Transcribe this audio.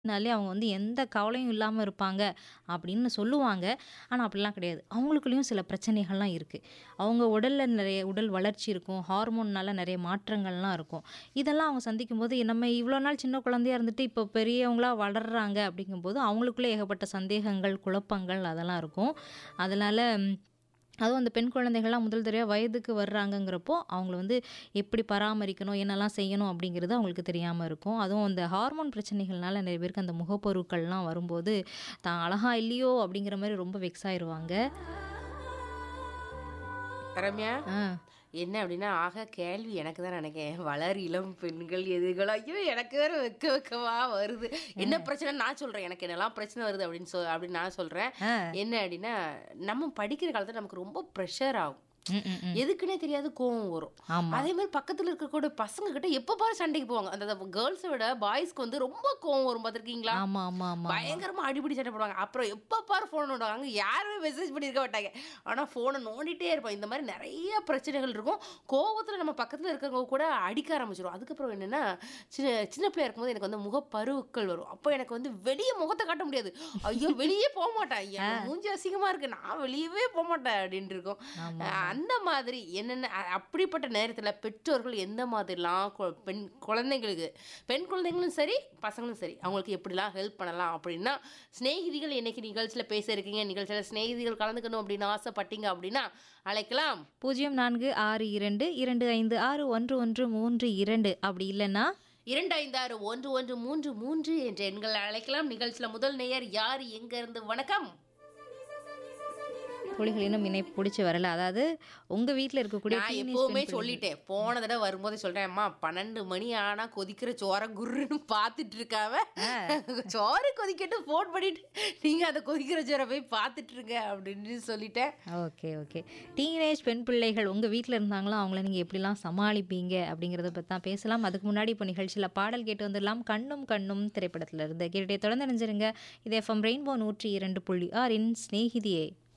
னாலே அவங்க வந்து எந்த கவலையும் இல்லாம இருப்பாங்க அப்படின்னு சொல்லுவாங்க. ஆனா அப்படிலாம் கிடையாது. அவங்களுக்குள்ளயும் சில பிரச்சனைகள்லாம் இருக்கு. அவங்க உடல்ல நிறைய உடல் வளர்ச்சி இருக்கும். ஹார்மோன்னால நிறைய மாற்றங்கள்லாம் இருக்கும். இதெல்லாம் அவங்க சந்திக்கும்போது நம்ம இவ்வளோ நாள் சின்ன குழந்தையா இருந்துட்டு இப்போ பெரியவங்களா வளர்றாங்க அப்படிங்கும்போது அவங்களுக்குள்ள ஏகப்பட்ட சந்தேகங்கள், குழப்பங்கள் அதெல்லாம் இருக்கும். அதனால அதுவும் அந்த பெண் குழந்தைகள்லாம் முதல் தடவையா வயதுக்கு வர்றாங்கங்கிறப்போ, அவங்கள வந்து எப்படி பராமரிக்கணும், என்னலாம் செய்யணும் அப்படிங்கிறது அவங்களுக்கு தெரியாம இருக்கும். அதுவும் அந்த ஹார்மோன் பிரச்சனைகள்னால நிறைய பேருக்கு அந்த முகப்பருக்கள்லாம் வரும்போது, தான் அழகா இல்லையோ அப்படிங்கிற மாரி ரொம்ப வெக்ஸ் ஆயிருவாங்க. ரம்யா, ஆ. என்ன அப்படின்னா, ஆக கேள்வி எனக்கு தான் நினைக்கிறேன். வளர் இளம் பெண்கள் எதுகளோ ஐயோ! எனக்கு வேற வெக்க வெக்கமா வருது. என்ன பிரச்சனைன்னு நான் சொல்றேன். எனக்கு என்னலாம் பிரச்சனை வருது அப்படின்னு சொ அப்படின்னு நான் சொல்றேன். ஆ. என்ன அப்படின்னா, நம்ம படிக்கிற காலத்துல நமக்கு ரொம்ப ப்ரெஷர் ஆகும். ம், ம், ம். எதுக்குன்னே தெரியாது கோவம் வரும். ஆமா. அதே மாதிரி பக்கத்துல இருக்கக்கூடிய பசங்க கிட்ட எப்ப பாரு சண்டைக்கு போவாங்க. அந்த கேர்ள்ஸை விட பாய்ஸ்க்கு வந்து ரொம்ப கோவம் வரும் பார்த்துருக்கீங்களா? ஆமா, ஆமா, ஆமா, ஆமா. பயங்கரமா அடிபிடி சண்டை போடுவாங்க. அப்புறம் எப்ப பாரு ஃபோன் நோண்டுவாங்க. யாருமே மெசேஜ் பண்ணியிருக்க மாட்டாங்க. ஆனா ஃபோனை நோண்டிட்டே இருப்பான். இந்த மாதிரி நிறைய பிரச்சனைகள் இருக்கும். கோவத்துல நம்ம பக்கத்துல இருக்கிறவங்க கூட அடிக்க ஆரம்பிச்சிரும். அதுக்கப்புறம் என்னன்னா, சின்ன சின்ன பிள்ளையா இருக்கும்போது எனக்கு வந்து முகப்பருக்கள் வரும். அப்போ எனக்கு வந்து வெளிய முகத்தை காட்ட முடியாது. ஐயோ! வெளியே போக மாட்டேன். என் மூஞ்சி அசிங்கமா இருக்கு. நான் வெளியவே போக மாட்டேன் அப்படின்னு இருக்கும். ஆமா, அஹ் அந்த மாதிரி என்னென்ன அ அப்படிப்பட்ட நேரத்துல பெற்றோர்கள் எந்த மாதிரிலாம் கொ பெண் குழந்தைங்களுக்கு பெண் குழந்தைங்களும் சரி, பசங்களும் சரி, அவங்களுக்கு எப்படிலாம் ஹெல்ப் பண்ணலாம் அப்படின்னா, சிநேகிதிகள் இன்னைக்கு நிகழ்ச்சியில பேச இருக்கீங்க. நிகழ்ச்சியில சிநேகிதிகள் கலந்துக்கணும் அப்படின்னு ஆசைப்பட்டீங்க அப்படின்னா, அழைக்கலாம். 046225611332 அப்படி இல்லன்னா 25611333 என்ற எண்களை அழைக்கலாம். நிகழ்ச்சியில முதல் நேயர் யார் எங்க இருந்து வணக்கம். தோழிகள் இன்னும் இணைப்பு புடிச்சு வரல. அதாவது உங்க வீட்ல இருக்கக்கூடிய நான் டீனேஜ் எப்பவுமே பெண் பிள்ளைகள். சொல்லிட்டேன். போன தடவை வரும்போதே சொல்றேன். அம்மா 12 மணி ஆனா கொதிக்கிற சோற குர்ருன்னு பார்த்துட்டு இருக்காம, சோறு கொதிக்கட்டும் ஃபோன் பண்ணிட்டு நீங்க அந்த கொதிக்கிற சோற போய் பார்த்துட்டு இருங்க அப்படின்னு சொல்லிட்டேன். Okay, okay. டீனேஜ் பெண் பிள்ளைகள் உங்க வீட்ல இருந்தாங்களா, அவங்கள நீங்க எப்படிலாம் சமாளிப்பீங்க அப்படிங்கிறத பத்தி தான் பேசலாம். அதுக்கு முன்னாடி இப்போ நிகழ்ச்சியில பாடல் கேட்டு வந்துடலாம். கண்ணும் கண்ணும் திரைப்படத்துல இருந்து. கேட்டுட்டே தொடர்ந்து இணைஞ்சிருங்க. இது எஃப்எம் ரெயின்போ 102.6 இன் சிநேகிதியே.